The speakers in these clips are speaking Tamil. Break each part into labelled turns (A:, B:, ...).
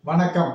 A: வணக்கம்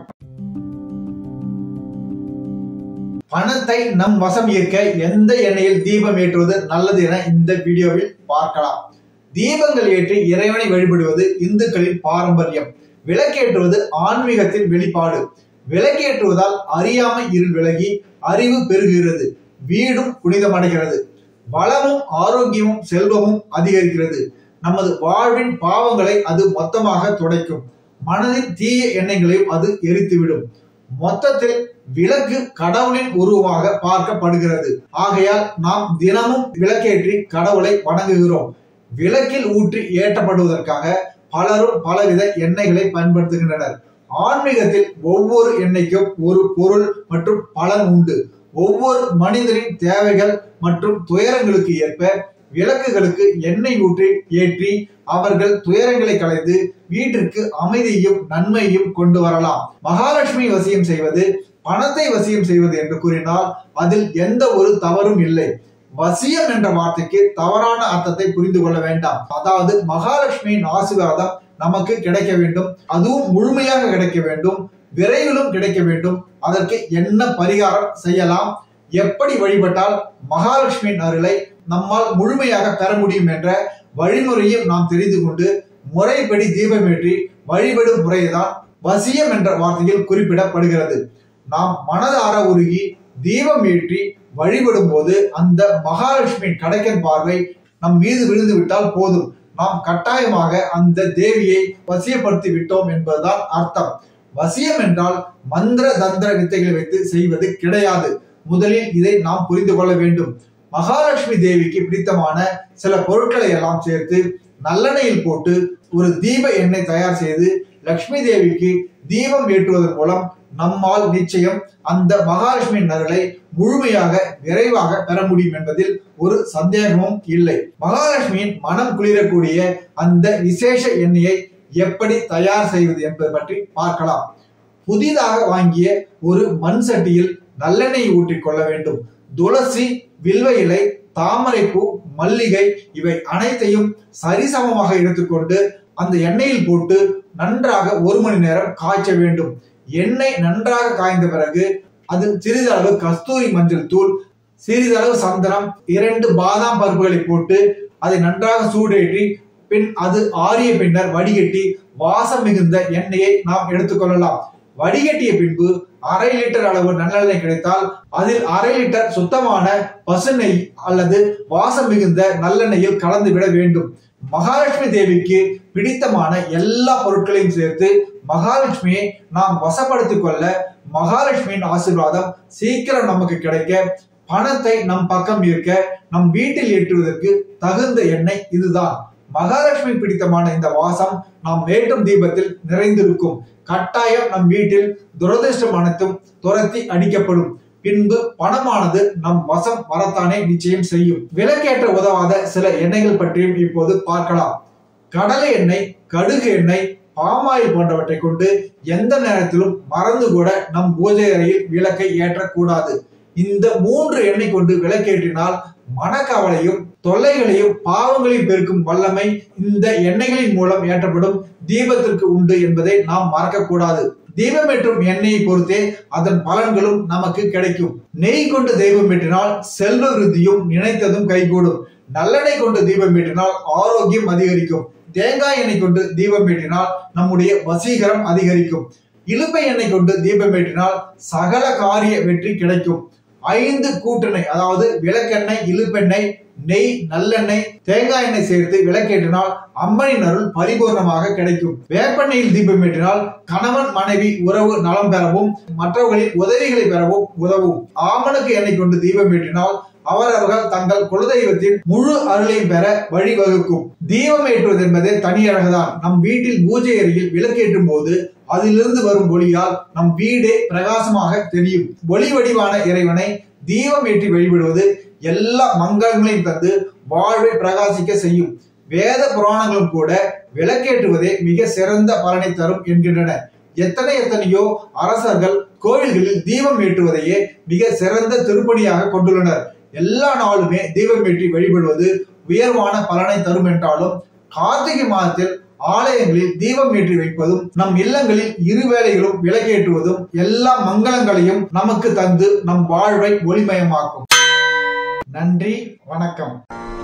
A: பணத்தை நம் வசம் ஈர்க்க எந்த எண்ணெயில் தீபம் ஏற்றுவது நல்லது என இந்த வீடியோவில் பார்க்கலாம் தீபங்கள் ஏற்றி இறைவனை வழிபடுவது இந்துக்களின் பாரம்பரியம் விளக்கேற்றுவது ஆன்மீகத்தின் வெளிப்பாடு விளக்கேற்றுவதால் அறியாமை இருள் விலகி அறிவு பெருகுகிறது வீடும் புனிதமடைகிறது வளமும் ஆரோக்கியமும் செல்வமும் அதிகரிக்கிறது நமது வாழ்வின் பாவங்களை அது மொத்தமாக துடைக்கும் மனதின் தீய எண்ணங்களையும் அது எரித்துவிடும் மொத்தத்தில் விளக்கு கடவுளின் உருவமாக பார்க்கப்படுகிறது ஆகையால் நாம் தினமும் விளக்கேற்றி கடவுளை வணங்குகிறோம் விளக்கில் ஊற்றி ஏற்றப்படுவதற்காக பலரும் பலவித எண்ணெய்களை பயன்படுத்துகின்றனர் ஆன்மீகத்தில் ஒவ்வொரு எண்ணெய்க்கும் ஒரு பொருள் மற்றும் பலன் உண்டு ஒவ்வொரு மனிதரின் தேவைகள் மற்றும் துயரங்களுக்கு ஏற்ப விளக்குகளுக்கு எண்ணெய் ஊற்றி ஏற்றி அவர்கள் துயரங்களை கலைந்து வீட்டிற்கு அமைதியையும் நன்மையையும் கொண்டு வரலாம் மகாலட்சுமி வசியம் செய்வது பணத்தை வசியம் செய்வது என்று கூறினால் அதில் எந்த ஒரு தவறும் இல்லை வசியம் என்ற வார்த்தைக்கு தவறான அர்த்தத்தை புரிந்து கொள்ள வேண்டாம் அதாவது மகாலட்சுமியின் ஆசீர்வாதம் நமக்கு கிடைக்க வேண்டும் அதுவும் முழுமையாக கிடைக்க வேண்டும் விரைவிலும் கிடைக்க வேண்டும் அதற்கு என்ன பரிகாரம் செய்யலாம் எப்படி வழிபட்டால் மகாலட்சுமியின் அருளை நம்மால் முழுமையாக பெற முடியும் என்ற வழிமுறையும் நாம் தெரிந்து கொண்டு முறைப்படி தீபமேற்றி வழிபடும் முறைதான் வசியம் என்ற வார்த்தையில் குறிப்பிடப்படுகிறது நாம் மனதார உருகி தீபம் ஏற்றி வழிபடும் போது அந்த மகாலட்சுமியின் கடைக்கன் பார்வை நம் மீது விழுந்து விட்டால் போதும் நாம் கட்டாயமாக அந்த தேவியை வசியப்படுத்தி விட்டோம் என்பதுதான் அர்த்தம் வசியம் என்றால் மந்திர தந்திர வித்தைகள் வைத்து செய்வது கிடையாது முதலில் இதை நாம் புரிந்து கொள்ள வேண்டும் மகாலட்சுமி தேவிக்கு பிடித்தமான சில பொருட்களை எல்லாம் சேர்த்து நல்லெண்ணெயில் போட்டு ஒரு தீப எண்ணெய் தயார் செய்து லட்சுமி தேவிக்கு தீபம் ஏற்றுவதன் மூலம் நம்மால் நிச்சயம் அந்த மகாலட்சுமியின் அருளை முழுமையாக விரைவாக பெற முடியும் என்பதில் ஒரு சந்தேகமும் இல்லை மகாலட்சுமியின் மனம் குளிரக்கூடிய அந்த விசேஷ எண்ணெயை எப்படி தயார் செய்வது என்பது பற்றி பார்க்கலாம் புதிதாக வாங்கிய ஒரு மண் சட்டியில் நல்லெண்ணெய் ஊற்றிக் கொள்ள வேண்டும் துளசி வில்வ இலை தாமரைப்பூ மல்லிகை இவை அனைத்தையும் சரிசமமாக எடுத்துக்கொண்டு அந்த எண்ணெயில் போட்டு நன்றாக ஒரு மணி நேரம் காய்ச்ச வேண்டும் எண்ணெய் நன்றாக காய்ந்த பிறகு அதில் சிறிதளவு கஸ்தூரி மஞ்சள் தூள் சிறிதளவு சந்தனம் இரண்டு பாதாம் பருப்புகளை போட்டு அதை நன்றாக சூடேற்றி பின் அது ஆறிய பின்னர் வடிகட்டி வாசம் மிகுந்த எண்ணெயை நாம் எடுத்துக்கொள்ளலாம் வடிகட்டிய பின்பு அரை லிட்டர் அளவு நல்லெண்ணெய் கிடைத்தால் அதில் அரை லிட்டர் சுத்தமான பசுநெய் அல்லது வாசம் மிகுந்த நல்லெண்ணெயில் கலந்து விட வேண்டும் மகாலட்சுமி தேவிக்கு பிடித்தமான எல்லா பொருட்களையும் சேர்த்து மகாலட்சுமியை நாம் வசப்படுத்திக் கொள்ள மகாலட்சுமியின் ஆசீர்வாதம் சீக்கிரம் நமக்கு கிடைக்க பணத்தை நம் பக்கம் ஈர்க்க நம் வீட்டில் ஏற்றுவதற்கு தகுந்த எண்ணெய் இதுதான் மகாலட்சுமி பிடித்தமான இந்த வாசம் நாம் ஏற்றும் தீபத்தில் நிறைந்திருக்கும் கட்டாயம் நம் வீட்டில் துரதிருஷ்டம் அனைத்தும் துரத்தி அடிக்கப்படும் பின்பு பணமானது நம் வசம் வரத்தானே நிச்சயம் செய்யும் விலக்கேற்ற உதவாத சில எண்ணெய்கள் பற்றியும் இப்போது பார்க்கலாம் கடலை எண்ணெய் கடுகு எண்ணெய் பாமாயில் போன்றவற்றை கொண்டு எந்த நேரத்திலும் மறந்து கூட நம் பூஜை அறையில் விளக்கை ஏற்றக்கூடாது இந்த மூன்று எண்ணெய் கொண்டு விளக்கேற்றினால் மனக்கவலையும் தொல்லைகளையும் பாவங்களையும் பெருக்கும் வல்லமை இந்த எண்ணெய்களின் மூலம் ஏற்றப்படும் தீபத்திற்கு உண்டு என்பதை நாம் மறக்கக்கூடாது தீபம் ஏற்றும் எண்ணெயை பொறுத்தே அதன் பலன்களும் நமக்கு கிடைக்கும் நெய் கொண்டு தெய்வம் ஏற்றினால் செல்வ விருத்தியும் நினைத்ததும் கைகூடும் நல்லெண்ணெய் கொண்டு தீபம் ஏற்றினால் ஆரோக்கியம் அதிகரிக்கும் தேங்காய் எண்ணெய் கொண்டு தீபம் ஏற்றினால் நம்முடைய வசீகரம் அதிகரிக்கும் இலுப்பை எண்ணெய் கொண்டு தீபம் ஏற்றினால் சகல காரிய வெற்றி கிடைக்கும் ஐந்து கூட்டெண்ணெய் அதாவது விளக்கெண்ணெய் இழுப்பெண்ணெய் நெய் நல்லெண்ணெய் தேங்காய் எண்ணெய் சேர்த்து விளக்கேற்றினால் அம்மனின் அருள் பரிபூர்ணமாக கிடைக்கும் வேப்பெண்ணெயில் தீபம் ஏற்றினால் கணவன் மனைவி உறவு நலம் பெறவும் மற்றவர்களின் உதவிகளை பெறவும் உதவும் ஆமணக்கு எண்ணெய் கொண்டு தீபம் ஏற்றினால் அவரவர்கள் தங்கள் குலதெய்வத்தின் முழு அருளையும் பெற வழிவகுக்கும் தீபம் ஏற்றுவது என்பது தனியழகுதான் நம் வீட்டில் பூஜை அறையில் விளக்கேற்றும் போது அதிலிருந்து வரும் ஒளியால் நம் வீடே பிரகாசமாக தெரியும் ஒளி வடிவான இறைவனை தீபம் ஏற்றி வழிபடுவது எல்லா மங்களங்களையும் தந்து வாழ்வை பிரகாசிக்க செய்யும் வேத புராணங்களும் கூட விளக்கேற்றுவதே மிக சிறந்த பலனை தரும் என்கின்றன எத்தனை எத்தனையோ அரசர்கள் கோவில்களில் தீபம் ஏற்றுவதையே மிக சிறந்த திருப்பணியாக கொண்டுள்ளனர் எல்லா நாளுமே தீபம் ஏற்றி வழிபடுவது உயர்வான பலனை தரும் என்றாலும் கார்த்திகை மாதத்தில் ஆலயங்களில் தீபம் ஏற்றி வைப்பதும் நம் இல்லங்களில் இருவேளைகளும் விளக்கேற்றுவதும் எல்லா மங்களங்களையும் நமக்கு தந்து நம் வாழ்வை ஒளிமயமாக்கும் நன்றி வணக்கம்